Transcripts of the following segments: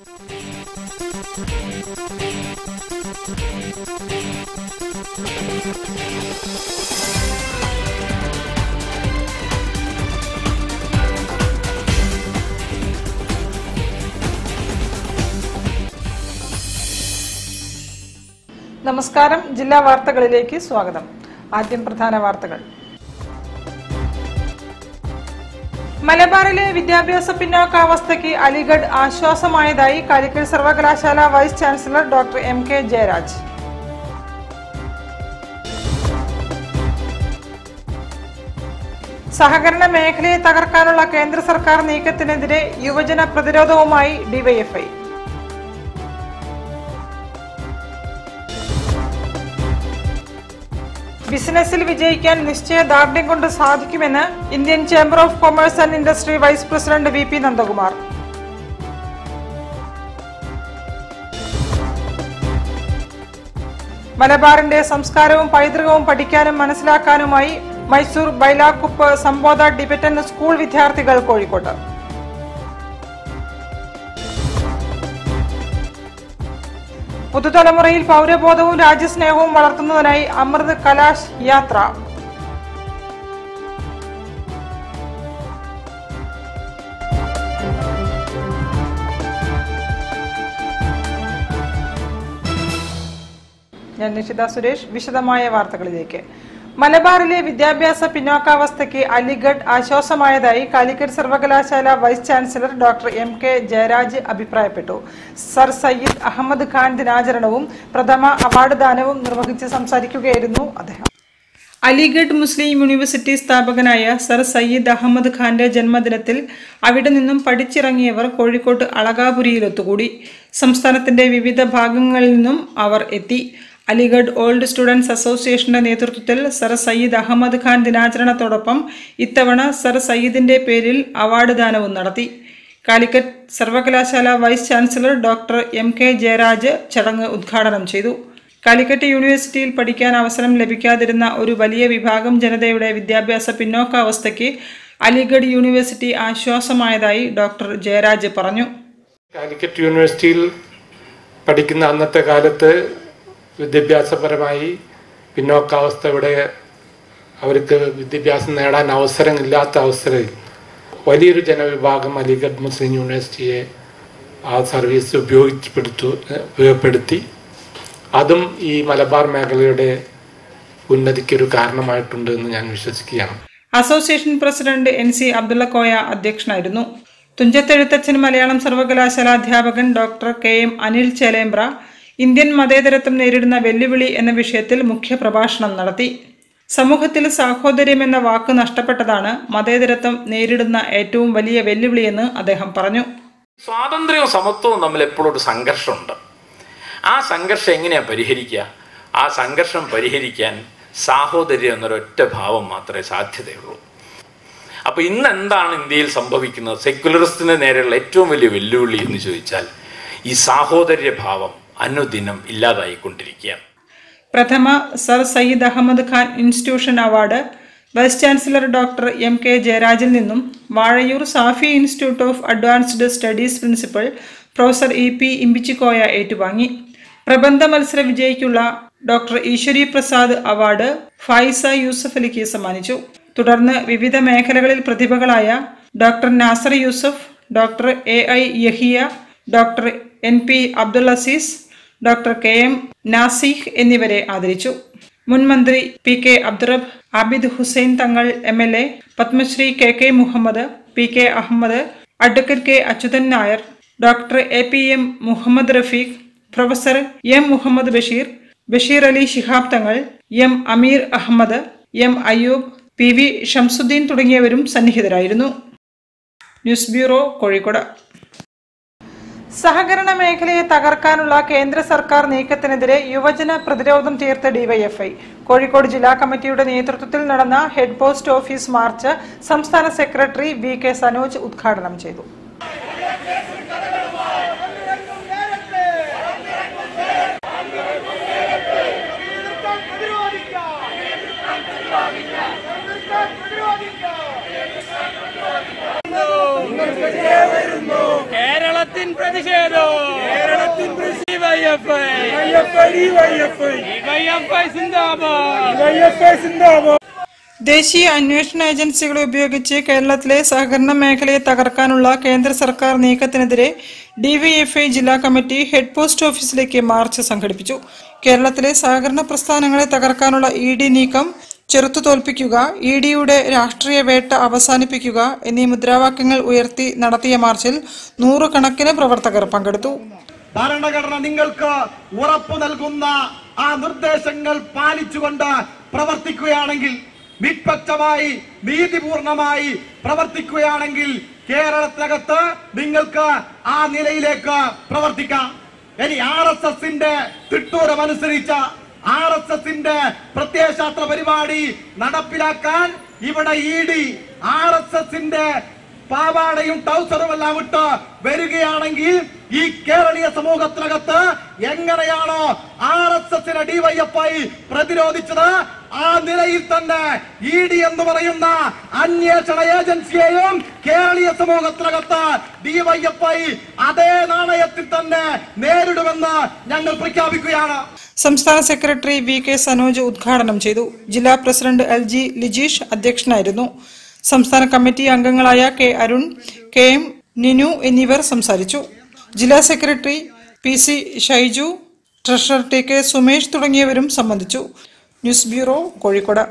നമസ്കാരം ജില്ലാ വാർത്തകളിലേക്ക് സ്വാഗതം ആദ്യം പ്രധാന വാർത്തകൾ മലബാറിലെ വിദ്യാഭ്യാസ പിന്നോക്കാവസ്ഥയ്ക്ക് അലിഗഡ് ആശ്വാസമായതായി കാലിക്കറ്റ് സർവകലാശാല vice chancellor doctor M K Jayaraj സഹകരണ മേഖലയെ തകർക്കാനുള്ള കേന്ദ്ര സർക്കാർ നീക്കത്തിനെതിരെ യുവജന പ്രതിരോധവുമായി ഡിവൈഎഫ്ഐ ബിസിനസ്സിൽ വിജയിക്കാൻ നിശ്ചയദാർഢ്യം കൊണ്ട് സാധിക്കുമെന്ന് Indian chamber of commerce and industry vice president V P Nandakumar മലബാറിന്റെ സംസ്കാരവും പൈതൃകവും പഠിക്കാനും മനസ്സിലാക്കാനുമായി മൈസൂർ ബൈലാക്കുപ്പ് സംബോധ ഡിബറ്റന്റ് സ്കൂൾ വിദ്യാർത്ഥികൾ കോഴിക്കോട്ട് പുതുതലമുറയിൽ പൗരബോധവും രാജ്യസ്നേഹവും വളർത്തുന്നതിനായി അമൃത് കലാശ് യാത്ര ഞാൻ നിഷിത സുരേഷ് വിശദമായ വാർത്തകളിലേക്ക് മലബാറിലെ വിദ്യാഭ്യാസ പിന്നോക്കാവസ്ഥയ്ക്ക് അലിഗഡ് ആശ്വാസമായതായി കാലിക്കറ്റ് സർവകലാശാല vice chancellor doctor M K Jayaraj അഭിപ്രായപ്പെട്ടു സർ സയ്യിദ് അഹമ്മദ് ഖാൻ ദിനാചരണവും പ്രഥമ അവാർഡ് ദാനവും നിർവഹിച്ച് സംസാരിക്കുകയായിരുന്നു അദ്ദേഹം അലിഗഡ് മുസ്ലിം യൂണിവേഴ്സിറ്റി സ്ഥാപകനായ സർ സയ്യിദ് അഹമ്മദ് ഖാന്റെ ജന്മദിനത്തിൽ അവിടെ നിന്നും പഠിച്ചിറങ്ങിയവർ കോഴിക്കോട്ട് അളകാപുരിയിൽ ഒത്തുകൂടി സംസ്ഥാനത്തിന്റെ വിവിധ ഭാഗങ്ങളിൽ നിന്നും അവർ എത്തി അലിഗഡ് ഓൾഡ് സ്റ്റുഡൻസ് അസോസിയേഷന്റെ നേതൃത്വത്തിൽ സർ സയ്യിദ് അഹമ്മദ് ഖാൻ ദിനാചരണത്തോടൊപ്പം ഇത്തവണ സർ സയ്യിദിന്റെ പേരിൽ അവാർഡ് ദാനവും നടത്തി കാലിക്കറ്റ് സർവകലാശാല vice chancellor doctor M K Jayaraj ചടങ്ങ് ഉദ്ഘാടനം ചെയ്തു കാലിക്കറ്റ് യൂണിവേഴ്സിറ്റിയിൽ പഠിക്കാൻ അവസരം ലഭിക്കാതിരുന്ന ഒരു വലിയ വിഭാഗം ജനതയുടെ വിദ്യാഭ്യാസ പിന്നോക്കാവസ്ഥയ്ക്ക് അലിഗഡ് യൂണിവേഴ്സിറ്റി ആശ്വാസമായതായി ഡോക്ടർ ജയരാജ് പറഞ്ഞു കാലിക്കറ്റ് യൂണിവേഴ്സിറ്റിയിൽ പഠിക്കുന്ന അന്നത്തെ കാലത്ത് വിദ്യാഭ്യാസപരമായി പിന്നോക്കാവസ്ഥ ഇവിടെ അവർക്ക് വിദ്യാഭ്യാസം നേടാൻ അവസരമില്ലാത്ത അവസരത്തിൽ വലിയൊരു ജനവിഭാഗം അലിഗഡ് മുസ്ലിം യൂണിവേഴ്സിറ്റിയെ ആ സർവീസ് ഉപയോഗിക്കപ്പെടുത്തു ഉപയോഗപ്പെടുത്തി അതും ഈ മലബാർ മേഖലയുടെ ഉന്നതിക്കൊരു കാരണമായിട്ടുണ്ട് എന്ന് ഞാൻ വിശ്വസിക്കുകയാണ് association president N C Abdulla Koya അധ്യക്ഷനായിരുന്നു തുഞ്ചത്തെഴുത്തച്ഛൻ മലയാളം സർവകലാശാല അധ്യാപകൻ doctor K M Anil Chelembra Indian മതേതരത്വം നേരിടുന്ന വെല്ലുവിളി എന്ന വിഷയത്തിൽ മുഖ്യ പ്രഭാഷണം നടത്തി സമൂഹത്തിൽ സാഹോദര്യം എന്ന വാക്ക് നഷ്ടപ്പെട്ടതാണ് മതേതരത്വം നേരിടുന്ന ഏറ്റവും വലിയ വെല്ലുവിളിയെന്ന് അദ്ദേഹം പറഞ്ഞു സ്വാതന്ത്ര്യവും സമത്വവും തമ്മിൽ എപ്പോഴും ഒരു സംഘർഷമുണ്ട് ആ സംഘർഷം എങ്ങനെയാണ് പരിഹരിക്കുക ആ സംഘർഷം പരിഹരിക്കാൻ സാഹോദര്യം എന്നൊരൊറ്റ ഭാവം മാത്രമേ സാധ്യതയുള്ളൂ അപ്പോൾ ഇന്ന് എന്താണ് ഇന്ത്യയിൽ സംഭവിക്കുന്നത് സെക്യുലറിസ്റ്റിന് നേരെയുള്ള ഏറ്റവും വലിയ വെല്ലുവിളി എന്ന് ചോദിച്ചാൽ ഈ സാഹോദര്യ ഭാവം അനുദിനം ഇല്ലാതായിക്കൊണ്ടിരിക്കുകയാണ് പ്രഥമ sir Syed Ahmed Khan institution award vice chancellor doctor M K ജയരാജിൽ നിന്നും Vazhayur Safi institute of advanced studies principal professor E P Imbichikoya ഏറ്റുവാങ്ങി പ്രബന്ധ മത്സര വിജയിക്കുള്ള ഡോക്ടർ ഈശ്വരി പ്രസാദ് അവാർഡ് ഫൈസ യൂസഫ് അലിക്ക് സമ്മാനിച്ചു തുടർന്ന് വിവിധ മേഖലകളിൽ പ്രതിഭകളായ doctor Nasar Yusuf doctor A I Yahya doctor N P Abdul Aziz doctor K M Nasikh എന്നിവരെ ആദരിച്ചു മുൻ മന്ത്രി പി കെ അബ്ദുറബ് ആബിദ് ഹുസൈൻ തങ്ങൾ M L A Padmashri K K Muhammad P K Ahmed advocate K Achuthan Nair doctor A P M Muhammad Rafeeq professor M Muhammad Basheer Basheer Ali Shihab Thangal M Ameer Ahmed M Ayyub P V Shamsuddin തുടങ്ങിയവരും സന്നിഹിതരായിരുന്നു news bureau Kozhikode സഹകരണ മേഖലയെ തകർക്കാനുള്ള കേന്ദ്ര സർക്കാർ നീക്കത്തിനെതിരെ യുവജന പ്രതിരോധം തീർത്ത ഡിവൈഎഫ്ഐ കോഴിക്കോട് ജില്ലാ കമ്മിറ്റിയുടെ നേതൃത്വത്തിൽ നടന്ന ഹെഡ് പോസ്റ്റ് ഓഫീസ് മാർച്ച് സംസ്ഥാന സെക്രട്ടറി വി കെ സനോജ് ഉദ്ഘാടനം ചെയ്തു കേരളത്തിൻ പ്രതിഷേധം സിന്ദാബാദ് കേരളത്തിൽ ഡിവൈഎഫ്ഐ ഡിവൈഎഫ്ഐ ഡിവൈഎഫ്ഐ സിന്ദാബാദ് ഡിവൈഎഫ്ഐ സിന്ദാബാദ് ദേശീയ അന്വേഷണ ഏജൻസികളെ ഉപയോഗിച്ച് കേരളത്തിലെ സഹകരണ മേഖലയെ തകർക്കാനുള്ള കേന്ദ്ര സർക്കാർ നീക്കത്തിനെതിരെ ഡിവൈഎഫ്ഐ ജില്ലാ കമ്മിറ്റി ഹെഡ് പോസ്റ്റ് ഓഫീസിലേക്ക് മാർച്ച് സംഘടിപ്പിച്ചു കേരളത്തിലെ സഹകരണ പ്രസ്ഥാനങ്ങളെ തകർക്കാനുള്ള ഇ ഡി നീക്കം ചെറുത്തു തോൽപ്പിക്കുക ഇ ഡിയുടെ രാഷ്ട്രീയ വേട്ട അവസാനിപ്പിക്കുക എന്നീ മുദ്രാവാക്യങ്ങൾ ഉയർത്തി നടത്തിയ മാർച്ചിൽ നൂറുകണക്കിന് പ്രവർത്തകർ പങ്കെടുത്തു ഭരണഘടന നിങ്ങൾക്ക് ഉറപ്പു നൽകുന്ന ആ നിർദ്ദേശങ്ങൾ പാലിച്ചുകൊണ്ട് പ്രവർത്തിക്കുകയാണെങ്കിൽ നിഷ്പക്ഷമായി നീതിപൂർണമായി പ്രവർത്തിക്കുകയാണെങ്കിൽ കേരളത്തിനകത്ത് നിങ്ങൾക്ക് ആ നിലയിലേക്ക് പ്രവർത്തിക്കാം ഇനി ആർ എസ് എസിന്റെ തിട്ടൂരമനുസരിച്ച ആർ എസ് എസിന്റെ പ്രത്യയശാസ്ത്ര പരിപാടി നടപ്പിലാക്കാൻ ഇവിടെ ഇ ഡി ആർ എസ് എസിന്റെ പാവാടയും ടൗസറും എല്ലാം ഇട്ട് വരികയാണെങ്കിൽ ഈ കേരളീയ സമൂഹത്തിനകത്ത് എങ്ങനെയാണോ ആർ എസ് എസിനെ ഡിവൈഎഫ്ഐ പ്രതിരോധിച്ചത് ആ നിലയിൽ തന്നെ ഇ ഡി എന്ന് പറയുന്ന അന്വേഷണ ഏജൻസിയെയും കേരളീയ സമൂഹത്തിനകത്ത് ഡിവൈഎഫ്ഐ അതേ നാണയത്തിൽ തന്നെ നേരിടുമെന്ന് ഞങ്ങൾ പ്രഖ്യാപിക്കുകയാണ് സംസ്ഥാന സെക്രട്ടറി വി കെ സനോജ് ഉദ്ഘാടനം ചെയ്തു ജില്ലാ പ്രസിഡന്റ് എൽ ജി ലിജീഷ് അധ്യക്ഷനായിരുന്നു സംസ്ഥാന കമ്മിറ്റി അംഗങ്ങളായ K Arun K M Ninu എന്നിവർ സംസാരിച്ചു ജില്ലാ secretary P C Shaiju treasurer T K Sumesh തുടങ്ങിയവരും സംബന്ധിച്ചു ന്യൂസ് ബ്യൂറോ കോഴിക്കോട്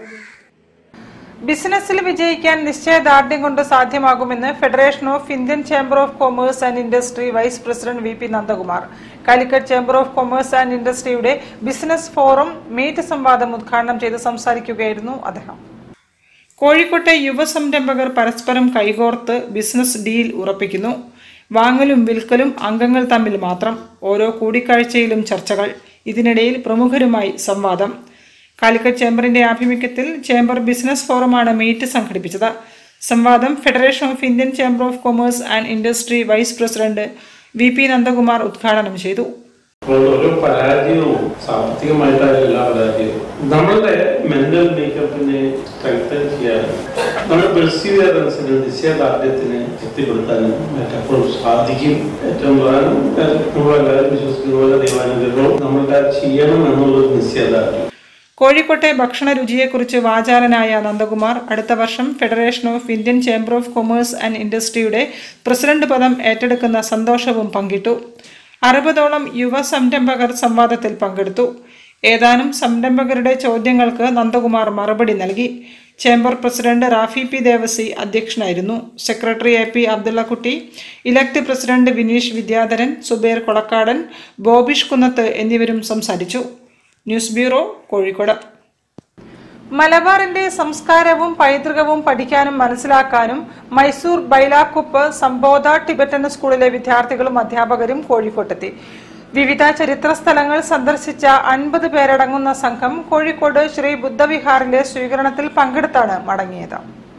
ബിസിനസ്സിൽ വിജയിക്കാൻ നിശ്ചയദാർഢ്യം കൊണ്ട് സാധ്യമാകുമെന്ന് federation of Indian chamber of commerce and industry vice president V P Nandakumar Calicut chamber of commerce and ഇൻഡസ്ട്രിയുടെ ബിസിനസ് ഫോറം മീറ്റ് സംവാദം ഉദ്ഘാടനം ചെയ്ത് സംസാരിക്കുകയായിരുന്നു അദ്ദേഹം കോഴിക്കോട്ടെ യുവസംരംഭകർ പരസ്പരം കൈകോർത്ത് ബിസിനസ് ഡീൽ ഉറപ്പിക്കുന്നു വാങ്ങലും വിൽക്കലും അംഗങ്ങൾ തമ്മിൽ മാത്രം ഓരോ കൂടിക്കാഴ്ചയിലും ചർച്ചകൾ ഇതിനിടയിൽ പ്രമുഖരുമായി സംവാദം കാലിക്കറ്റ് ചേംബറിന്റെ ആഭിമുഖ്യത്തിൽ ചേംബർ ബിസിനസ് ഫോറമാണ് മീറ്റ് സംഘടിപ്പിച്ചത് സംവാദം federation of Indian chamber of commerce and industry vice president V P Nandakumar ഉദ്ഘാടനം ചെയ്തു അപ്പോൾ ഓരോ പരാജയവും സാമ്പത്തികമായിട്ടാണ് എല്ലാ പരാജയവും നമ്മളുടെ മെന്റൽ മേക്കപ്പിനെ സ്ട്രെങ്തൻ ചെയ്യാൻ നമ്മൾ പെർസീവ് ചെയ്തതനുസരിച്ച് നിശ്ചയദാർഢ്യത്തിന് എത്തിപ്പെടുത്താനും മറ്റപ്പോഴും സാധിക്കും ഏറ്റവും പ്രധാനം നമ്മളെല്ലാവരും വിശ്വസിക്കുന്ന പോലെ ദൈവാനുഗ്രഹവും നമ്മൾക്ക് അത് ചെയ്യണം എന്നുള്ളത് നിശ്ചയദാർഢ്യം കോഴിക്കോട്ടെ ഭക്ഷണ രുചിയെക്കുറിച്ച് വാചാലനായ നന്ദകുമാർ അടുത്ത വർഷം federation of Indian chamber of commerce and ഇൻഡസ്ട്രിയുടെ പ്രസിഡന്റ് പദം ഏറ്റെടുക്കുന്ന സന്തോഷവും പങ്കിട്ടു അറുപതോളം യുവ സംരംഭകർ സംവാദത്തിൽ പങ്കെടുത്തു ഏതാനും സംരംഭകരുടെ ചോദ്യങ്ങൾക്ക് നന്ദകുമാർ മറുപടി നൽകി chamber president Rafi P Devassy അധ്യക്ഷനായിരുന്നു secretary A P Abdullakutty elect president Vineesh Vidyadharan Zubair Kolakkadan Bobish Kunnath എന്നിവരും സംസാരിച്ചു ന്യൂസ് ബ്യൂറോ കോഴിക്കോട് മലബാറിന്റെ സംസ്കാരവും പൈതൃകവും പഠിക്കാനും മനസ്സിലാക്കാനും മൈസൂർ ബൈലാക്കുപ്പ് സംബോധ ടിബറ്റൻ സ്കൂളിലെ വിദ്യാർത്ഥികളും അധ്യാപകരും കോഴിക്കോട്ടെത്തി വിവിധ ചരിത്ര സ്ഥലങ്ങൾ സന്ദർശിച്ച അൻപത് പേരടങ്ങുന്ന സംഘം കോഴിക്കോട് ശ്രീ ബുദ്ധവിഹാറിലെ സ്വീകരണത്തിൽ പങ്കെടുത്താണ് മടങ്ങിയത്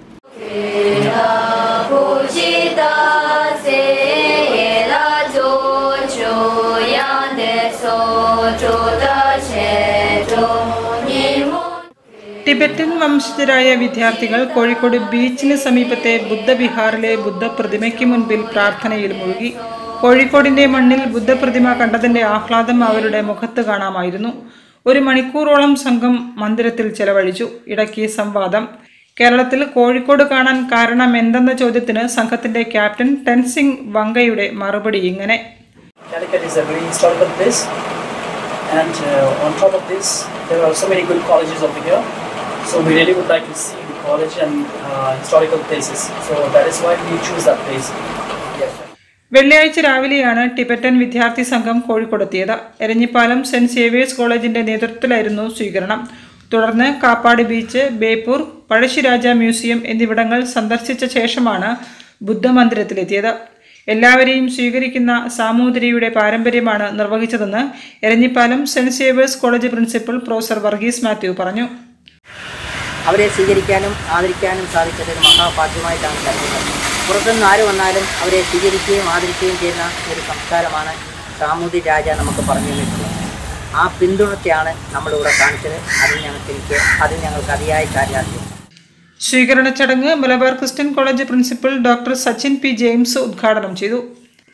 पूजिता से येला जो जो यादे सो जो दशे जो निमो ടിബറ്റൻ വംശജരായ വിദ്യാർത്ഥികൾ കോഴിക്കോട് ബീച്ചിന് സമീപത്തെ ബുദ്ധവിഹാറിലെ ബുദ്ധപ്രതിമയ്ക്ക് മുൻപിൽ പ്രാർത്ഥനയിൽ മുഴുകി കോഴിക്കോടിന്റെ മണ്ണിൽ ബുദ്ധപ്രതിമ കണ്ടതിന്റെ ആഹ്ലാദം അവരുടെ മുഖത്ത് കാണാമായിരുന്നു ഒരു മണിക്കൂറോളം സംഘം മന്ദിരത്തിൽ ചെലവഴിച്ചു ഇടയ്ക്ക് സംവാദം കേരളത്തിൽ കോഴിക്കോട് കാണാൻ കാരണം എന്തെന്ന ചോദ്യത്തിന് സംഘത്തിന്റെ ക്യാപ്റ്റൻ ടെൻസിംഗ് വങ്കയുടെ മറുപടി ഇങ്ങനെ Calicut is a very historical place, and uh, on top of this, there are so many good colleges over here. So we really would like to see the college and uh, historical places. So that is why we choose that place. Yes. sir. വെള്ളിയാഴ്ച രാവിലെയാണ് Tibetan വിദ്യാർത്ഥി സംഘം കോഴിക്കോടെത്തിയത് Eranhipalam saint Xavier's കോളേജിന്റെ നേതൃത്വത്തിലായിരുന്നു സ്വീകരണം തുടർന്ന് Kappad beach Beypore Pazhassiraja museum എന്നിവിടങ്ങൾ സന്ദർശിച്ച ശേഷമാണ് ബുദ്ധമന്ദിരത്തിലെത്തിയത് എല്ലാവരെയും സ്വീകരിക്കുന്ന സാമൂതിരിയുടെ പാരമ്പര്യമാണ് നിർവഹിച്ചതെന്ന് Eranhipalam saint Xavier's college principal professor Varghese Mathew പറഞ്ഞു അവരെ സ്വീകരിക്കാനും ആദരിക്കാനും സാധിച്ചത് ഒരു മഹാഭാഗ്യമായിട്ടാണ് കരുതുന്നത് പുറത്തുനിന്ന് ആര് വന്നാലും അവരെ സ്വീകരിക്കുകയും ആദരിക്കുകയും ചെയ്യുന്ന ഒരു സംസ്കാരമാണ് സാമൂതി രാജ നമുക്ക് പറഞ്ഞു തന്നിട്ടുള്ളത് ആ പിന്തുണർച്ചയാണ് നമ്മളിവിടെ കാണിച്ചത് അതിൽ ഞങ്ങൾക്ക് അതിൽ ഞങ്ങൾക്ക് അതിയായ ചാരിതാർത്ഥ്യം സ്വീകരണ ചടങ്ങ് Malabar Christian college principal doctor Sachin P James ഉദ്ഘാടനം ചെയ്തു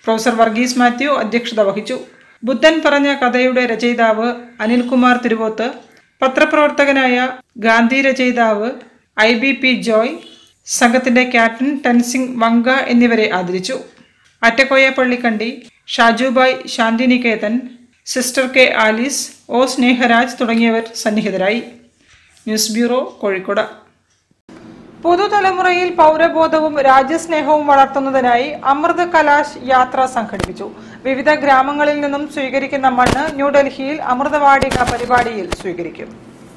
പ്രൊഫസർ വർഗീസ് മാത്യു അധ്യക്ഷത വഹിച്ചു ബുദ്ധൻ പറഞ്ഞ കഥയുടെ രചയിതാവ് അനിൽകുമാർ തിരുവോത്ത് പത്രപ്രവർത്തകനായ ഗാന്ധി രചയിതാവ് ഐ ബി പി ജോയ് സംഘത്തിന്റെ ക്യാപ്റ്റൻ ടെൻസിംഗ് വങ്ക എന്നിവരെ ആദരിച്ചു Attakoya Pallikkandi Shajubhai Shantiniketan sister K Alice O Sneharaj തുടങ്ങിയവർ സന്നിഹിതരായി ന്യൂസ് ബ്യൂറോ കോഴിക്കോട് പുതുതലമുറയിൽ പൗരബോധവും രാജ്യസ്നേഹവും വളർത്തുന്നതിനായി അമൃത് കലാശ് യാത്ര സംഘടിപ്പിച്ചു വിവിധ ഗ്രാമങ്ങളിൽ നിന്നും സ്വീകരിക്കുന്ന മണ്ണ് ന്യൂഡൽഹിയിൽ അമൃതവാടിക പരിപാടിയിൽ സ്വീകരിക്കും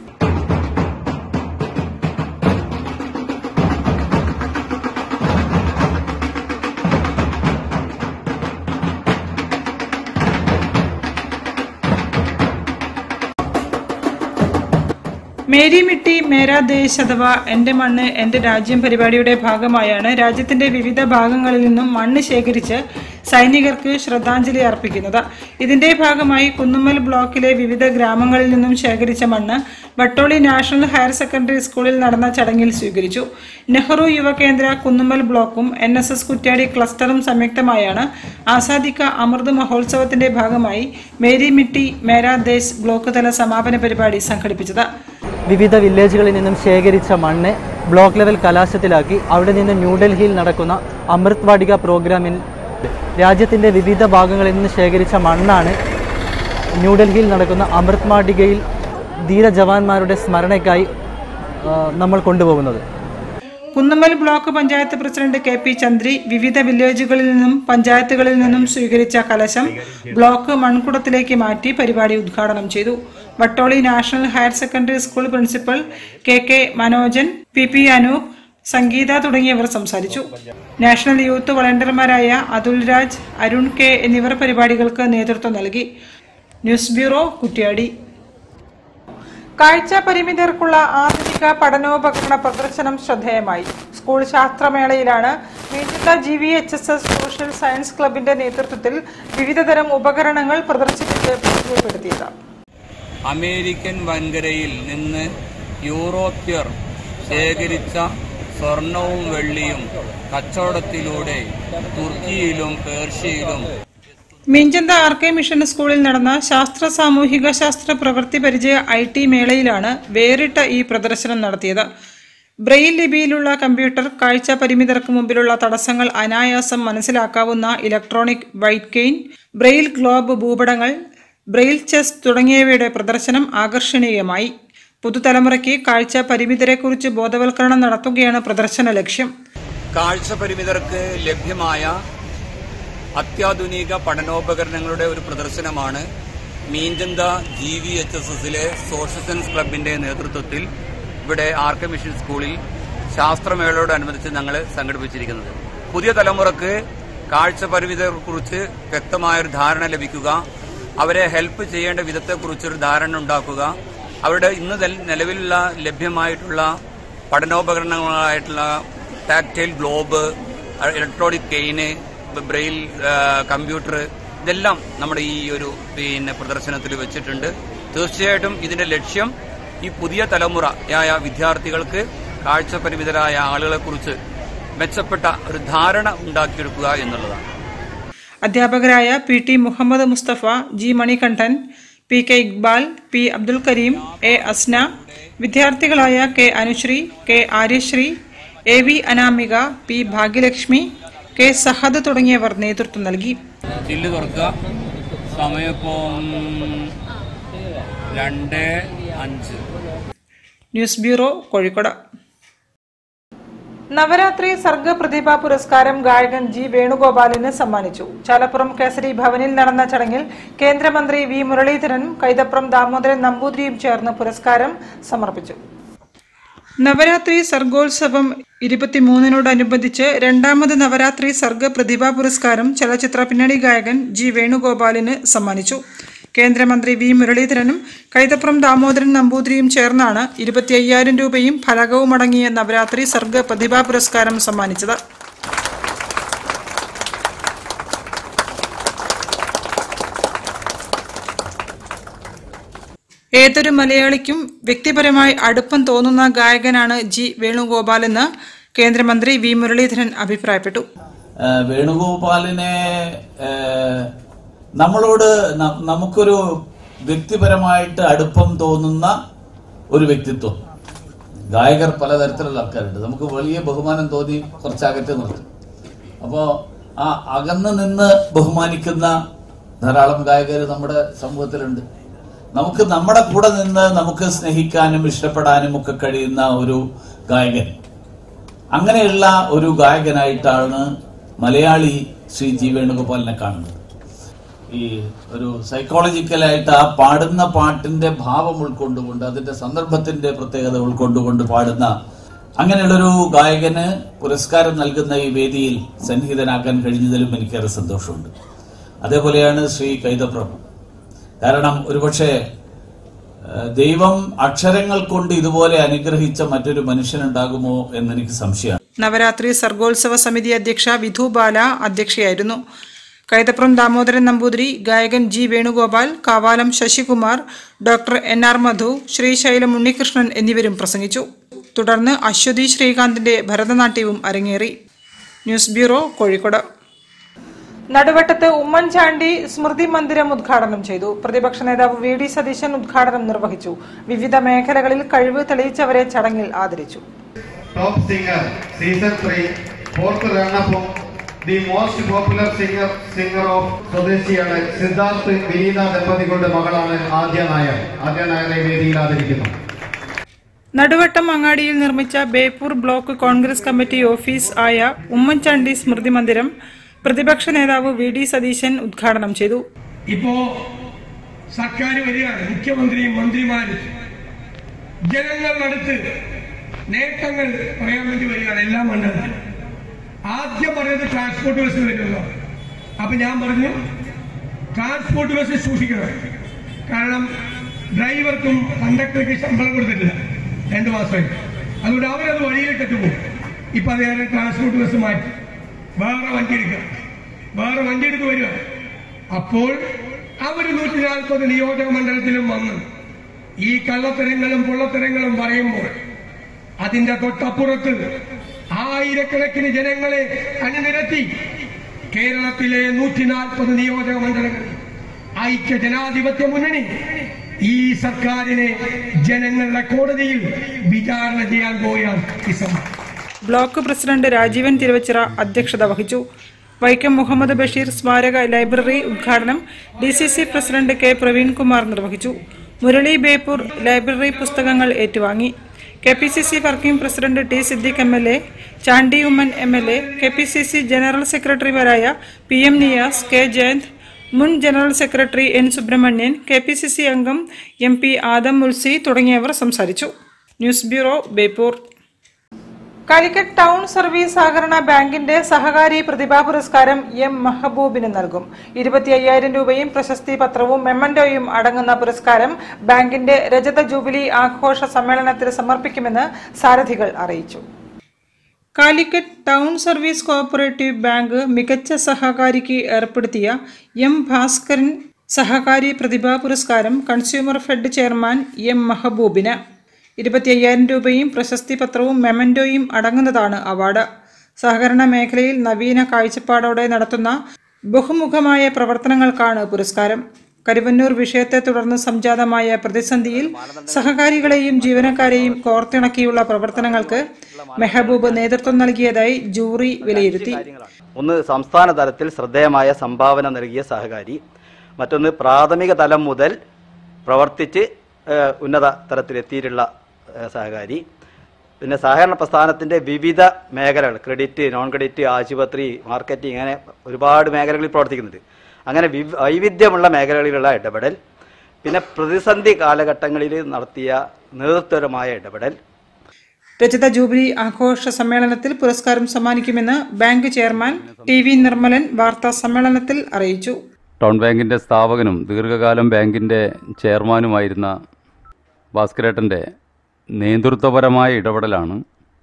മേരി മിട്ടി മേരാ ദേശ് അഥവാ എൻ്റെ മണ്ണ് എൻ്റെ രാജ്യം പരിപാടിയുടെ ഭാഗമായാണ് രാജ്യത്തിന്റെ വിവിധ ഭാഗങ്ങളിൽ നിന്നും മണ്ണ് ശേഖരിച്ച് സൈനികർക്ക് ശ്രദ്ധാഞ്ജലി അർപ്പിക്കുന്നത് ഇതിന്റെ ഭാഗമായി കുന്നുമ്മൽ ബ്ലോക്കിലെ വിവിധ ഗ്രാമങ്ങളിൽ നിന്നും ശേഖരിച്ച മണ്ണ് വട്ടോളി നാഷണൽ ഹയർ സെക്കൻഡറി സ്കൂളിൽ നടന്ന ചടങ്ങിൽ സ്വീകരിച്ചു നെഹ്റു യുവകേന്ദ്ര കുന്നുമ്മൽ ബ്ലോക്കും എൻ എസ് എസ് കുറ്റ്യാടി ക്ലസ്റ്ററും സംയുക്തമായാണ് ആസാദിക്ക അമൃത് മഹോത്സവത്തിന്റെ ഭാഗമായി മേരി മിട്ടി മേരാ ദേശ് ബ്ലോക്ക് തല സമാപന പരിപാടി സംഘടിപ്പിച്ചത് വിവിധ വില്ലേജുകളിൽ നിന്നും ശേഖരിച്ച മണ്ണ് ബ്ലോക്ക് ലെവൽ കലാശത്തിലാക്കി അവിടെ നിന്ന് ന്യൂഡൽഹിയിൽ നടക്കുന്ന അമൃത് വാടിക പ്രോഗ്രാമിൽ രാജ്യത്തിൻ്റെ വിവിധ ഭാഗങ്ങളിൽ നിന്ന് ശേഖരിച്ച മണ്ണാണ് ന്യൂഡൽഹിയിൽ നടക്കുന്ന അമൃത് വാടികയിൽ ധീര ജവാന്മാരുടെ സ്മരണയ്ക്കായി ആ, നമ്മൾ കൊണ്ടുപോകുന്നത് Kunnummal block panchayat president K P Chandri വിവിധ വില്ലേജുകളിൽ നിന്നും പഞ്ചായത്തുകളിൽ നിന്നും സ്വീകരിച്ച കലശം ബ്ലോക്ക് മൺകുടത്തിലേക്ക് മാറ്റി പരിപാടി ഉദ്ഘാടനം ചെയ്തു Vattoli national higher secondary school principal K K Manojan P P Anoop Sangeetha തുടങ്ങിയവർ സംസാരിച്ചു നാഷണൽ യൂത്ത് വളണ്ടിയർമാരായ അതുൽ രാജ് അരുൺ കെ എന്നിവർ പരിപാടികൾക്ക് നേതൃത്വം നൽകി ന്യൂസ് ബ്യൂറോ കുറ്റ്യാടി കാഴ്ച പരിമിതർക്കുള്ള ആധുനിക പഠനോപകരണ പ്രദർശനം ശ്രദ്ധേയമായി സ്കൂൾ ശാസ്ത്രമേളയിലാണ് Meenchanda G V H S S social science ക്ലബിന്റെ നേതൃത്വത്തിൽ വിവിധതരം ഉപകരണങ്ങൾ പ്രദർശിപ്പിച്ച് പരിചയപ്പെടുത്തിയത് അമേരിക്കൻ വൻകരയിൽ നിന്ന് യൂറോപ്യർ ശേഖരിച്ച സ്വർണവും വെള്ളിയും കച്ചവടത്തിലൂടെ തുർക്കിയിലും പേർഷ്യയിലും മീഞ്ചന്ത ആർ കെ മിഷൻ സ്കൂളിൽ നടന്ന ശാസ്ത്ര സാമൂഹിക ശാസ്ത്ര പ്രവൃത്തി പരിചയ ഐ ടി മേളയിലാണ് വേറിട്ട ഈ പ്രദർശനം നടത്തിയത് ബ്രെയിൽ ലിപിയിലുള്ള കമ്പ്യൂട്ടർ കാഴ്ച പരിമിതർക്ക് മുമ്പിലുള്ള തടസ്സങ്ങൾ അനായാസം മനസ്സിലാക്കാവുന്ന electronic white cane braille globe ഭൂപടങ്ങൾ ബ്രെയിൽ ചെസ് തുടങ്ങിയവയുടെ പ്രദർശനം ആകർഷണീയമായി പുതുതലമുറയ്ക്ക് കാഴ്ച പരിമിതരെക്കുറിച്ച് ബോധവൽക്കരണം നടത്തുകയാണ് പ്രദർശന ലക്ഷ്യം കാഴ്ച പരിമിതർക്ക് ലഭ്യമായ അത്യാധുനിക പഠനോപകരണങ്ങളുടെ ഒരു പ്രദർശനമാണ് Meenchanda G V H S എസിലെ സോഷ്യൽ സയൻസ് ക്ലബിന്റെ നേതൃത്വത്തിൽ ഇവിടെ ആർ കെ മിഷൻ സ്കൂളിൽ ശാസ്ത്രമേളയോടനുബന്ധിച്ച് ഞങ്ങൾ സംഘടിപ്പിച്ചിരിക്കുന്നത് പുതിയ തലമുറക്ക് കാഴ്ച പരിമിതരെക്കുറിച്ച് വ്യക്തമായൊരു ധാരണ ലഭിക്കുക അവരെ ഹെൽപ്പ് ചെയ്യേണ്ട വിധത്തെക്കുറിച്ചൊരു ധാരണ ഉണ്ടാക്കുക അവരുടെ ഇന്ന് നില- നിലവിലുള്ള ലഭ്യമായിട്ടുള്ള പഠനോപകരണങ്ങളായിട്ടുള്ള ടാക്ടൈൽ ഗ്ലോബ് ഇലക്ട്രോണിക് കെയിന് ബ്രെയിൽ കമ്പ്യൂട്ടർ ഇതെല്ലാം നമ്മുടെ ഈ ഒരു പിന്നെ പ്രദർശനത്തിൽ വെച്ചിട്ടുണ്ട് തീർച്ചയായിട്ടും ഇതിന്റെ ലക്ഷ്യം ഈ പുതിയ തലമുറയായ വിദ്യാർത്ഥികൾക്ക് കാഴ്ച പരിമിതരായ ആളുകളെക്കുറിച്ച് മെച്ചപ്പെട്ട ഒരു ധാരണ ഉണ്ടാക്കിയെടുക്കുക എന്നുള്ളതാണ് അധ്യാപകരായ P T Muhammad Musthafa G Manikandan P K Iqbal P Abdul Kareem A Asna വിദ്യാർത്ഥികളായ K Anusree K Aryasree A V Anamika P Bhagyalakshmi K Sahad തുടങ്ങിയവർ നേതൃത്വം നൽകി ചില്ല് തുറക്കുക സമയപ്പം രണ്ട് അഞ്ച് ന്യൂസ് ബ്യൂറോ കോഴിക്കോട് നവരാത്രി സർഗ പ്രതിഭാ പുരസ്കാരം ഗായകൻ ജി വേണുഗോപാലിന് സമ്മാനിച്ചു ചാലപ്പുറം കേസരി ഭവനിൽ നടന്ന ചടങ്ങിൽ കേന്ദ്രമന്ത്രി വി മുരളീധരനും കൈതപ്രം ദാമോദരൻ നമ്പൂതിരിയും ചേർന്ന് പുരസ്കാരം സമർപ്പിച്ചു നവരാത്രി സർഗോത്സവം ഇരുപത്തിമൂന്നിനോടനുബന്ധിച്ച് രണ്ടാമത് നവരാത്രി സർഗ പ്രതിഭാ പുരസ്കാരം ചലച്ചിത്ര പിന്നണി ഗായകൻ ജി വേണുഗോപാലിന് സമ്മാനിച്ചു കേന്ദ്രമന്ത്രി വി മുരളീധരനും കൈതപ്രം ദാമോദരൻ നമ്പൂതിരിയും ചേർന്നാണ് ഇരുപത്തി അയ്യായിരം രൂപയും ഫലകവും അടങ്ങിയ നവരാത്രി സർഗ പ്രതിഭാ പുരസ്കാരം സമ്മാനിച്ചത് ഏതൊരു മലയാളിക്കും വ്യക്തിപരമായി അടുപ്പം തോന്നുന്ന ഗായകനാണ് ജി വേണുഗോപാൽ എന്ന് കേന്ദ്രമന്ത്രി വി മുരളീധരൻ അഭിപ്രായപ്പെട്ടു ആ, വേണുഗോപാലിനെ ആ, നമ്മളോട് ന- നമുക്കൊരു വ്യക്തിപരമായിട്ട് അടുപ്പം തോന്നുന്ന ഒരു വ്യക്തിത്വം ഗായകർ പലതരത്തിലുള്ള ആൾക്കാരുണ്ട് നമുക്ക് വലിയ ബഹുമാനം തോന്നി കുറച്ചകറ്റ് നിർത്തും അപ്പോ ആ അകന്ന് നിന്ന് ബഹുമാനിക്കുന്ന ധാരാളം ഗായകർ നമ്മുടെ സമൂഹത്തിലുണ്ട് നമുക്ക് നമ്മുടെ കൂടെ നിന്ന് നമുക്ക് സ്നേഹിക്കാനും ഇഷ്ടപ്പെടാനും ഒക്കെ കഴിയുന്ന ഒരു ഗായകൻ അങ്ങനെയുള്ള ഒരു ഗായകനായിട്ടാണ് മലയാളി ശ്രീ ജി വേണുഗോപാലിനെ കാണുന്നത് ഈ ഒരു സൈക്കോളജിക്കലായിട്ട് ആ പാടുന്ന പാട്ടിന്റെ ഭാവം ഉൾക്കൊണ്ടുകൊണ്ട് അതിന്റെ സന്ദർഭത്തിന്റെ പ്രത്യേകത ഉൾക്കൊണ്ടുകൊണ്ട് പാടുന്ന അങ്ങനെയുള്ളൊരു ഗായകന് പുരസ്കാരം നൽകുന്ന ഈ വേദിയിൽ സന്നിഹിതനാക്കാൻ കഴിഞ്ഞതിലും എനിക്കേറെ സന്തോഷമുണ്ട് അതേപോലെയാണ് ശ്രീ കൈതപ്രഭു കാരണം ഒരുപക്ഷെ ഏഹ്, ദൈവം അക്ഷരങ്ങൾ കൊണ്ട് ഇതുപോലെ അനുഗ്രഹിച്ച മറ്റൊരു മനുഷ്യനുണ്ടാകുമോ എന്നെനിക്ക് സംശയമാണ് നവരാത്രി സർഗോത്സവ സമിതി അധ്യക്ഷ വിധു ബാല അധ്യക്ഷയായിരുന്നു കൈതപ്രം ദാമോദരൻ നമ്പൂതിരി ഗായകൻ G Venugopal Kavalam Sasikumar doctor N R Madhu Srisailam Unnikrishnan എന്നിവരും പ്രസംഗിച്ചു തുടർന്ന് അശ്വതി ശ്രീകാന്തിന്റെ ഭരതനാട്യവും അരങ്ങേറി ന്യൂസ് ബ്യൂറോ കോഴിക്കോട് നടുവട്ടത്ത് ഉമ്മൻചാണ്ടി സ്മൃതി മന്ദിരം ഉദ്ഘാടനം ചെയ്തു പ്രതിപക്ഷ നേതാവ് വി ഡി സതീശൻ ഉദ്ഘാടനം നിർവഹിച്ചു വിവിധ മേഖലകളിൽ കഴിവ് തെളിയിച്ചവരെ ചടങ്ങിൽ ആദരിച്ചു top singer season 3 fourth runner-up the most popular singer singer of സ്വദേശിയാണ് സിദ്ധാർത്ഥ് വിനീത ദമ്പതികളുടെ മകളാണ് ആദ്യ നായർ ആദ്യ നായരെ വേദിയിൽ ആദരിക്കുന്നു നടുവട്ടം അങ്ങാടിയിൽ നിർമ്മിച്ച Beypore block Congress committee office ആയ ഉമ്മൻചാണ്ടി സ്മൃതി മന്ദിരം പ്രതിപക്ഷ നേതാവ് വി ഡി സതീശൻ ഉദ്ഘാടനം ചെയ്തു ഇപ്പോ സർക്കാർ വരികയാണ് മുഖ്യമന്ത്രിയും മന്ത്രിമാരും ജനങ്ങളുടെ അടുത്ത് നേട്ടങ്ങൾ പറയാൻ വേണ്ടി വരികയാണ് എല്ലാ മണ്ഡലത്തിലും ആദ്യം പറയുന്നത് ട്രാൻസ്പോർട്ട് ബസ് വരുമല്ലോ അപ്പൊ ഞാൻ പറഞ്ഞു ട്രാൻസ്പോർട്ട് ബസ് സൂക്ഷിക്കണം കാരണം ഡ്രൈവർക്കും കണ്ടക്ടർക്ക് ശമ്പളം കൊടുത്തിട്ടില്ല രണ്ടു മാസമായി അതുകൊണ്ട് അവരത് വഴിയിലിട്ടിട്ട് പോകും ഇപ്പൊ അത് ഞാൻ ട്രാൻസ്പോർട്ട് ബസ് മാറ്റി വേറെ വണ്ടി എടുക്കുക വേറെ വണ്ടി എടുത്ത് വരിക അപ്പോൾ അവർ നൂറ്റി നാൽപ്പത് നിയോജക മണ്ഡലത്തിലും വന്ന് ഈ കള്ളത്തരങ്ങളും പൊള്ളത്തരങ്ങളും പറയുമ്പോൾ അതിന്റെ തൊട്ടപ്പുറത്ത് ആയിരക്കണക്കിന് ജനങ്ങളെ അണിനിരത്തി കേരളത്തിലെ നൂറ്റി നാൽപ്പത് നിയോജക മണ്ഡലങ്ങളിൽ ഐക്യ ജനാധിപത്യ മുന്നണി ഈ സർക്കാരിനെ ജനങ്ങളുടെ കോടതിയിൽ വിചാരണ ചെയ്യാൻ പോവുകയാണ് ഈ സമയം ബ്ലോക്ക് പ്രസിഡന്റ് രാജീവൻ തിരുവച്ചിറ അധ്യക്ഷത വഹിച്ചു വൈക്കം മുഹമ്മദ് ബഷീർ സ്മാരക ലൈബ്രറി ഉദ്ഘാടനം D C C president K Praveenkumar നിർവഹിച്ചു മുരളി ബേപ്പൂർ ലൈബ്രറി പുസ്തകങ്ങൾ ഏറ്റുവാങ്ങി K P C C working president T Siddique M L A Chandy Oommen M L A K P C C general സെക്രട്ടറിമാരായ P M Niyas K Jayanth മുൻ general secretary N Subrahmanian K P C C അംഗം M P Adam Mulsi തുടങ്ങിയവർ സംസാരിച്ചു news bureau Beypore Calicut town service സഹകരണ ബാങ്കിന്റെ സഹകാരി പ്രതിഭാ പുരസ്കാരം M മെഹബൂബിന് നൽകും ഇരുപത്തി അയ്യായിരം രൂപയും പ്രശസ്തി പത്രവും മെമ്മന്റോയും അടങ്ങുന്ന പുരസ്കാരം ബാങ്കിന്റെ രജത ജൂബിലി ആഘോഷ സമ്മേളനത്തിൽ സമർപ്പിക്കുമെന്ന് സാരഥികൾ അറിയിച്ചു Calicut town service cooperative bank മികച്ച സഹകാരിക്ക് ഏർപ്പെടുത്തിയ എം ഭാസ്കരൻ സഹകാരി പ്രതിഭാ പുരസ്കാരം കൺസ്യൂമർ ഫെഡ് ചെയർമാൻ എം മെഹബൂബിന് ഇരുപത്തി അയ്യായിരം രൂപയും പ്രശസ്തി പത്രവും മെമന്റോയും അടങ്ങുന്നതാണ് അവാർഡ് സഹകരണ മേഖലയിൽ നവീന കാഴ്ചപ്പാടോടെ നടത്തുന്ന ബഹുമുഖമായ പ്രവർത്തനങ്ങൾക്കാണ് പുരസ്കാരം കരുവന്നൂർ വിഷയത്തെ തുടർന്ന് സംജാതമായ പ്രതിസന്ധിയിൽ സഹകാരികളെയും ജീവനക്കാരെയും കോർത്തിണക്കിയുള്ള പ്രവർത്തനങ്ങൾക്ക് മെഹബൂബ് നേതൃത്വം നൽകിയതായി ജൂറി വിലയിരുത്തി ഒന്ന് സംസ്ഥാന തലത്തിൽ ശ്രദ്ധേയമായ സംഭാവന നൽകിയ സഹകാരി മറ്റൊന്ന് പ്രാഥമിക തലം മുതൽ പ്രവർത്തിച്ച് ഏഹ്, ഉന്നത തലത്തിലെത്തിയിട്ടുള്ള ഏഹ്, സഹകാരി പിന്നെ സഹകരണ പ്രസ്ഥാനത്തിൻ്റെ വിവിധ മേഖലകൾ ക്രെഡിറ്റ് നോൺ ക്രെഡിറ്റ് ആശുപത്രി മാർക്കറ്റിംഗ് അങ്ങനെ ഒരുപാട് മേഖലകളിൽ പ്രവർത്തിക്കുന്നുണ്ട് അങ്ങനെ വിവ് വൈവിധ്യമുള്ള മേഖലകളിലുള്ള ഇടപെടൽ പിന്നെ പ്രതിസന്ധി കാലഘട്ടങ്ങളിൽ നടത്തിയ നേതൃത്വപരമായ ഇടപെടൽ രജത ജൂബിലി ആഘോഷ സമ്മേളനത്തിൽ പുരസ്കാരം സമ്മാനിക്കുമെന്ന് bank chairman T V Nirmalan വാർത്താ സമ്മേളനത്തിൽ അറിയിച്ചു ടൗൺ ബാങ്കിൻ്റെ സ്ഥാപകനും ദീർഘകാലം ബാങ്കിൻ്റെ ചെയർമാനുമായിരുന്ന ഭാസ്കരേട്ടൻ്റെ നേതൃത്വപരമായ ഇടപെടലാണ്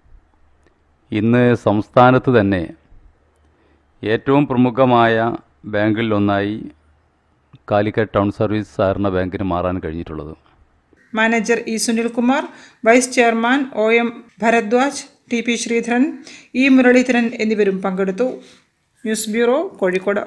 ഇന്ന് സംസ്ഥാനത്ത് തന്നെ ഏറ്റവും പ്രമുഖമായ ബാങ്കിലൊന്നായി കാലിക്കറ്റ് ടൗൺ സർവീസ് സഹകരണ ബാങ്കിന് മാറാൻ കഴിഞ്ഞിട്ടുള്ളത് manager E Sunilkumar vice chairman O M Bharadwaj T P Sreedharan E Muraleedharan എന്നിവരും പങ്കെടുത്തു news bureau Kozhikode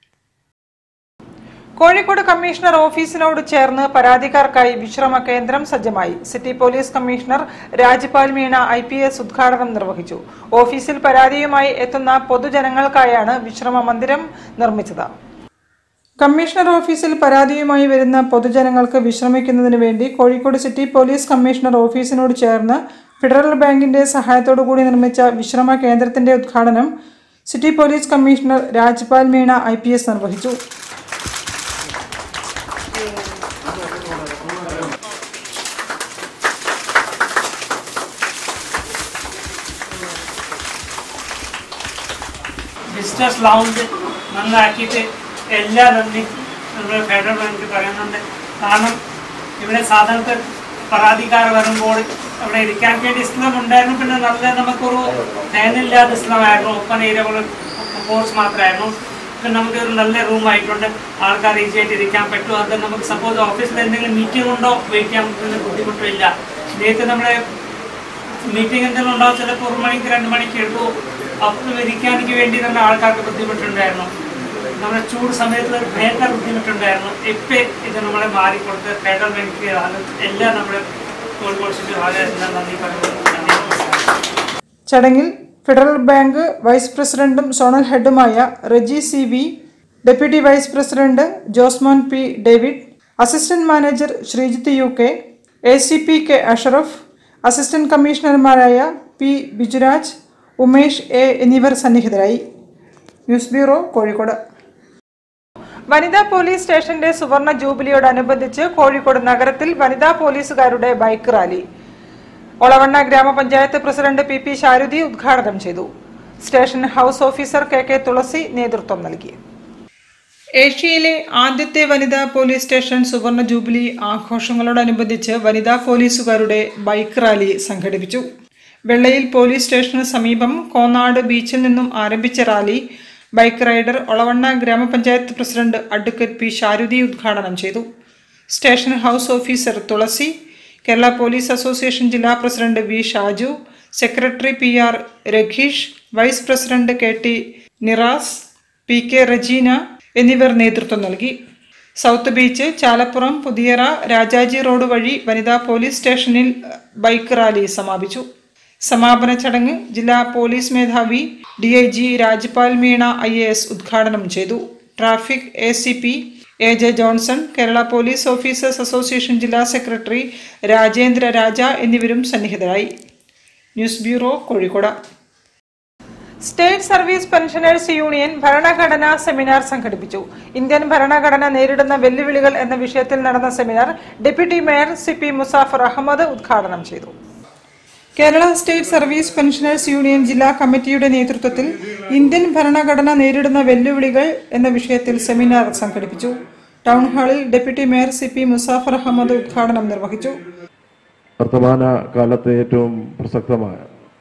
Kozhikode commissioner ഓഫീസിനോട് ചേർന്ന് പരാതിക്കാർക്കായി വിശ്രമ കേന്ദ്രം സജ്ജമായി city police commissioner Rajpal Meena I P S ഉദ്ഘാടനം നിർവഹിച്ചു ഓഫീസിൽ പരാതിയുമായി എത്തുന്ന പൊതുജനങ്ങൾക്കായാണ് വിശ്രമ മന്ദിരം നിർമ്മിച്ചത് കമ്മീഷണർ ഓഫീസിൽ പരാതിയുമായി വരുന്ന പൊതുജനങ്ങൾക്ക് വിശ്രമിക്കുന്നതിന് വേണ്ടി കോഴിക്കോട് സിറ്റി പോലീസ് കമ്മീഷണർ ഓഫീസിനോട് ചേർന്ന് ഫെഡറൽ ബാങ്കിന്റെ സഹായത്തോടു കൂടി നിർമ്മിച്ച വിശ്രമ കേന്ദ്രത്തിന്റെ ഉദ്ഘാടനം city police commissioner Rajpal Meena I P S നിർവഹിച്ചു ബിസിനസ് ലൗഞ്ച് നന്നാക്കിയിട്ട് എല്ലാ നന്ദി നമ്മൾ ഫെഡറൽ ബാങ്ക് പറയുന്നുണ്ട് കാരണം ഇവിടെ സാധാരണ പരാതിക്കാർ വരുമ്പോൾ അവിടെ ഇരിക്കാൻ വേണ്ടി ഇസ്ലാം ഉണ്ടായിരുന്നു പിന്നെ നല്ല നമുക്കൊരു ഫാനില്ലാത്ത ഇസ്ലാമായിരുന്നു ഓപ്പൺ ഏരിയ പോലെ കോഴ്സ് മാത്രമായിരുന്നു പിന്നെ നമുക്ക് ഒരു നല്ല റൂം ആയിട്ടുണ്ട് ആൾക്കാർ ഈസി ആയിട്ട് ഇരിക്കാൻ പറ്റും അത് നമുക്ക് സപ്പോസ് ഓഫീസിൽ എന്തെങ്കിലും മീറ്റിംഗ് ഉണ്ടോ വെയിറ്റ് ചെയ്യാൻ പറ്റുന്ന ബുദ്ധിമുട്ടില്ല നേരത്തെ നമ്മളെ മീറ്റിംഗ് എന്തെങ്കിലും ഉണ്ടാവും ചിലപ്പോൾ ഒരു മണിക്ക് രണ്ട് മണിക്ക് എടുത്തു അപ്പം ഇരിക്കാനിക്ക് വേണ്ടി തന്നെ ആൾക്കാർക്ക് ബുദ്ധിമുട്ടുണ്ടായിരുന്നു നമ്മുടെ ചൂട് സമയത്ത് ഭയങ്കര ബുദ്ധിമുട്ടുണ്ടായിരുന്നു ഇപ്പം ഇത് നമ്മളെ മാറിക്കൊടുത്ത് ഫെഡറൽ ബാങ്ക് എല്ലാം നമ്മുടെ കോഴിക്കോട് സിറ്റി വളരെ നന്ദി പറയുന്നു നന്ദി നമസ്കാരം ചടങ്ങിൽ ഫെഡറൽ ബാങ്ക് വൈസ് പ്രസിഡന്റും സോണൽ ഹെഡുമായ Reji C V deputy vice president Josemon P David assistant manager Sreejith U K A C P K Ashraf assistant കമ്മീഷണർമാരായ പി ബിജുരാജ് ഉമേഷ് എ എന്നിവർ സന്നിഹിതരായി ന്യൂസ് ബ്യൂറോ കോഴിക്കോട് വനിതാ പോലീസ് സ്റ്റേഷന്റെ സുവർണ ജൂബിലിയോടനുബന്ധിച്ച് കോഴിക്കോട് നഗരത്തിൽ വനിതാ പോലീസുകാരുടെ ബൈക്ക് റാലി ഒളവണ്ണ ഗ്രാമപഞ്ചായത്ത് പ്രസിഡന്റ് പി പി ശാരുതി ഉദ്ഘാടനം ചെയ്തു station house officer K K Thulasi നേതൃത്വം നൽകി ഏഷ്യയിലെ ആദ്യത്തെ വനിതാ പോലീസ് സ്റ്റേഷൻ സുവർണ ജൂബിലി ആഘോഷങ്ങളോടനുബന്ധിച്ച് വനിതാ പോലീസുകാരുടെ ബൈക്ക് റാലി സംഘടിപ്പിച്ചു വെള്ളയിൽ പോലീസ് സ്റ്റേഷന് സമീപം കോന്നാട് ബീച്ചിൽ നിന്നും ആരംഭിച്ച റാലി ബൈക്ക് റൈഡർ ഒളവണ്ണ ഗ്രാമപഞ്ചായത്ത് പ്രസിഡന്റ് അഡ്വക്കേറ്റ് പി ശാരുതി ഉദ്ഘാടനം ചെയ്തു station house officer Thulasi Kerala police association ജില്ലാ president V Shaju secretary P R Ragheesh vice president K T Niras P K Rajeena എന്നിവർ നേതൃത്വം നൽകി south beach Chalappuram Puthiyara Rajaji road വഴി വനിതാ പോലീസ് സ്റ്റേഷനിൽ ബൈക്ക് റാലി സമാപിച്ചു സമാപന ചടങ്ങ് ജില്ലാ പോലീസ് മേധാവി D I G Rajpal Meena I A S ഉദ്ഘാടനം ചെയ്തു traffic A C P A J Johnson Kerala police officers association ജില്ലാ സെക്രട്ടറി രാജേന്ദ്ര രാജ എന്നിവരും സന്നിഹിതരായി news bureau Kozhikode state service pensioners union ഭരണഘടനാ സെമിനാർ സംഘടിപ്പിച്ചു ഇന്ത്യൻ ഭരണഘടന നേരിടുന്ന വെല്ലുവിളികൾ എന്ന വിഷയത്തിൽ നടന്ന seminar deputy mayor C P Musafar Ahammed ഉദ്ഘാടനം ചെയ്തു Kerala state service pensioners union ജില്ലാ കമ്മിറ്റിയുടെ നേതൃത്വത്തിൽ ഇന്ത്യൻ ഭരണഘടന നേരിടുന്ന വെല്ലുവിളികൾ എന്ന വിഷയത്തിൽ സെമിനാർ സംഘടിപ്പിച്ചു ടൗൺ ഹാളിൽ deputy mayor C P Musafar Ahammed ഉദ്ഘാടനം നിർവഹിച്ചു വർത്തമാന കാലത്തെ ഏറ്റവും പ്രസക്തമായ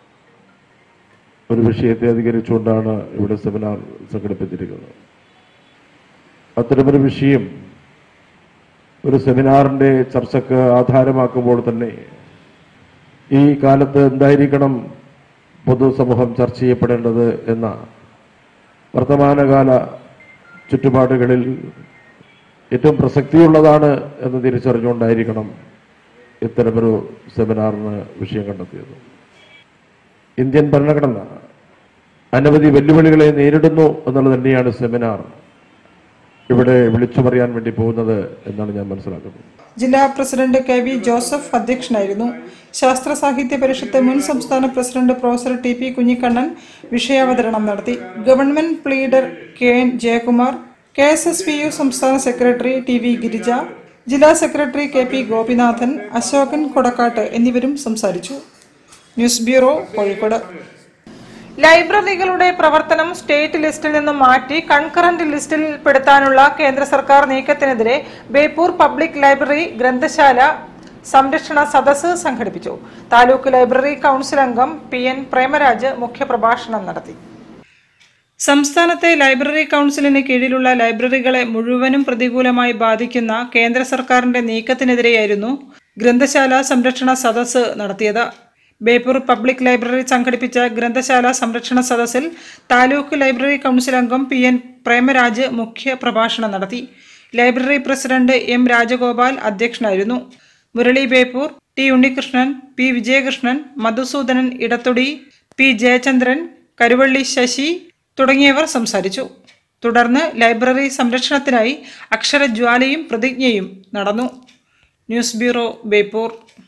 ഒരു വിഷയത്തെ അധികരിച്ചുകൊണ്ടാണ് ഇവിടെ സെമിനാർ സംഘടിപ്പിച്ചിരിക്കുന്നത് അത്തരമൊരു വിഷയം ഒരു സെമിനാറിന്റെ ചർച്ചക്ക് ആധാരമാക്കുമ്പോൾ തന്നെ ഈ കാലത്ത് എന്തായിരിക്കണം പൊതുസമൂഹം ചർച്ച ചെയ്യപ്പെടേണ്ടത് എന്ന വർത്തമാനകാല ചുറ്റുപാടുകളിൽ ഏറ്റവും പ്രസക്തിയുള്ളതാണ് എന്ന് തിരിച്ചറിഞ്ഞുകൊണ്ടായിരിക്കണം ഇത്തരമൊരു സെമിനാറിന് വിഷയം കണ്ടെത്തിയത് ഇന്ത്യൻ ഭരണഘടന അനവധി വെല്ലുവിളികളെ നേരിടുന്നു എന്നുള്ളത് തന്നെയാണ് സെമിനാർ ഇവിടെ വിളിച്ചു പറയാൻ വേണ്ടി പോകുന്നത് എന്നാണ് ഞാൻ മനസ്സിലാക്കുന്നത് ജില്ലാ പ്രസിഡന്റ് കെ വി ജോസഫ് അധ്യക്ഷനായിരുന്നു ശാസ്ത്ര സാഹിത്യ പരിഷത്ത് മുൻ സംസ്ഥാന president professor T P Kunhikannan വിഷയാവതരണം നടത്തി government pleader K N Jayakumar K S S P U സംസ്ഥാന സെക്രട്ടറി ടി വി ഗിരിജ ജില്ലാ secretary K P Gopinathan Asokan Kodakkad എന്നിവരും സംസാരിച്ചു ന്യൂസ് ബ്യൂറോ കോഴിക്കോട് ലൈബ്രറികളുടെ പ്രവർത്തനം സ്റ്റേറ്റ് ലിസ്റ്റിൽ നിന്നും മാറ്റി കൺകറന്റ് ലിസ്റ്റിൽ പെടുത്താനുള്ള കേന്ദ്ര സർക്കാർ നീക്കത്തിനെതിരെ ബേപ്പൂർ പബ്ലിക് ലൈബ്രറി ഗ്രന്ഥശാല സംരക്ഷണ സദസ്സ് സംഘടിപ്പിച്ചു താലൂക്ക് ലൈബ്രറി കൗൺസിൽ അംഗം പി എൻ പ്രേമരാജ് മുഖ്യപ്രഭാഷണം നടത്തി സംസ്ഥാനത്തെ ലൈബ്രറി കൗൺസിലിന് കീഴിലുള്ള ലൈബ്രറികളെ മുഴുവനും പ്രതികൂലമായി ബാധിക്കുന്ന കേന്ദ്ര സർക്കാരിന്റെ നീക്കത്തിനെതിരെയായിരുന്നു ഗ്രന്ഥശാല സംരക്ഷണ സദസ്സ് നടത്തിയത് ബേപ്പൂർ പബ്ലിക് ലൈബ്രറി സംഘടിപ്പിച്ച ഗ്രന്ഥശാല സംരക്ഷണ സദസ്സിൽ താലൂക്ക് ലൈബ്രറി കൗൺസിൽ അംഗം പി എൻ പ്രേമരാജ് മുഖ്യ പ്രഭാഷണം നടത്തി ലൈബ്രറി പ്രസിഡന്റ് എം രാജഗോപാൽ അധ്യക്ഷനായിരുന്നു Murali Beypore T Unnikrishnan P Vijayakrishnan Madhusoodanan Edathodi P Jayachandran Karuvalli Sasi തുടങ്ങിയവർ സംസാരിച്ചു തുടർന്ന് ലൈബ്രറി സംരക്ഷണത്തിനായി അക്ഷരജ്വാലയും പ്രതിജ്ഞയും നടന്നു news bureau Beypore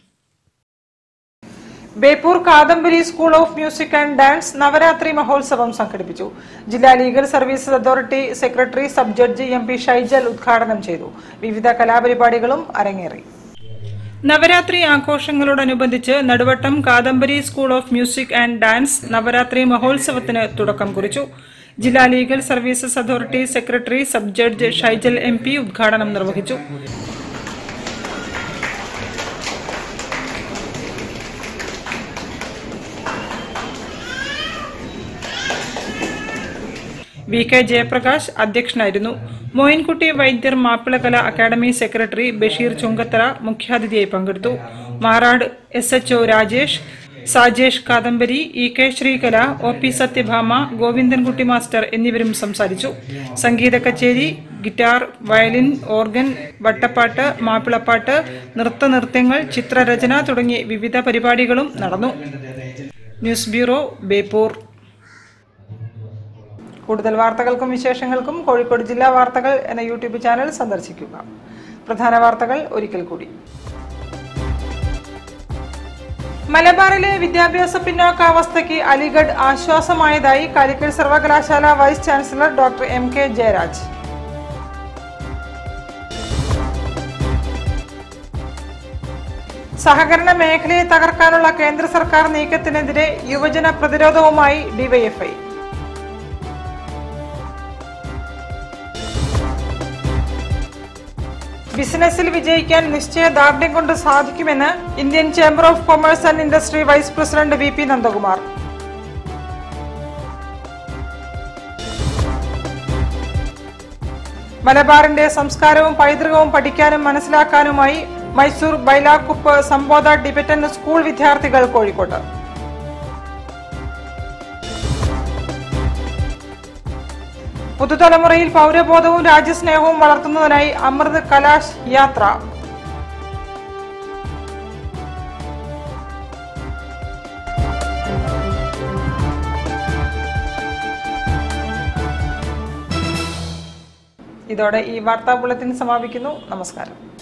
Beypore Kadambari school of music and dance Navaratri മഹോത്സവം സംഘടിപ്പിച്ചു ജില്ലാ legal services authority secretary sub judge M P Shaijal ഉദ്ഘാടനം ചെയ്തു വിവിധ കലാപരിപാടികളും അരങ്ങേറി നവരാത്രി ആഘോഷങ്ങളോടനുബന്ധിച്ച് Naduvattom Kadambari school of music and dance Navaratri മഹോത്സവത്തിന് തുടക്കം കുറിച്ചു ജില്ലാ legal services authority secretary sub judge Shaijal M P ഉദ്ഘാടനം നിർവഹിച്ചു വി കെ ജയപ്രകാശ് അധ്യക്ഷനായിരുന്നു മോയിൻകുട്ടി വൈദ്യർ മാപ്പിളകല അക്കാദമി സെക്രട്ടറി ബഷീർ ചുങ്കത്തറ മുഖ്യാതിഥിയായി പങ്കെടുത്തു Marad S H Rajesh Sajesh Kadambari E K Sreekala O P Sathyabhama Govindankutty master എന്നിവരും സംസാരിച്ചു സംഗീത കച്ചേരി ഗിറ്റാർ വയലിൻ ഓർഗൻ വട്ടപ്പാട്ട് മാപ്പിളപ്പാട്ട് നൃത്തനൃത്യങ്ങൾ ചിത്രരചന തുടങ്ങി വിവിധ പരിപാടികളും നടന്നു ന്യൂസ് ബ്യൂറോ ബേപ്പൂർ കൂടുതൽ വാർത്തകൾക്കും വിശേഷങ്ങൾക്കും കോഴിക്കോട് ജില്ലാ വാർത്തകൾ എന്ന യൂട്യൂബ് ചാനൽ സന്ദർശിക്കുക പ്രധാന വാർത്തകൾ ഒരിക്കൽ കൂടി മലബാറിലെ വിദ്യാഭ്യാസ പിന്നോക്കാവസ്ഥയ്ക്ക് അലിഗഡ് ആശ്വാസമായതായി കാലിക്കറ്റ് സർവകലാശാല vice chancellor doctor M K Jayaraj സഹകരണ മേഖലയെ തകർക്കാനുള്ള കേന്ദ്ര സർക്കാർ നീക്കത്തിനെതിരെ യുവജന പ്രതിരോധവുമായി ഡിവൈഎഫ്ഐ ബിസിനസ്സിൽ വിജയിക്കാൻ നിശ്ചയദാർഢ്യം കൊണ്ട് സാധിക്കുമെന്ന് Indian chamber of commerce and industry vice president V P Nandakumar മലബാറിന്റെ സംസ്കാരവും പൈതൃകവും പഠിക്കാനും മനസ്സിലാക്കാനുമായി മൈസൂർ ബൈലാക്കുപ്പ് സംബോധ ഡിബറ്റന്റ് സ്കൂൾ വിദ്യാർത്ഥികൾ കോഴിക്കോട്ട് പുതുതലമുറയിൽ പൗരബോധവും രാജ്യസ്നേഹവും വളർത്തുന്നതിനായി അമൃത് കലാശ് യാത്ര ഇതോടെ ഈ വാർത്താ ബുള്ളറ്റിൻ സമാപിക്കുന്നു നമസ്കാരം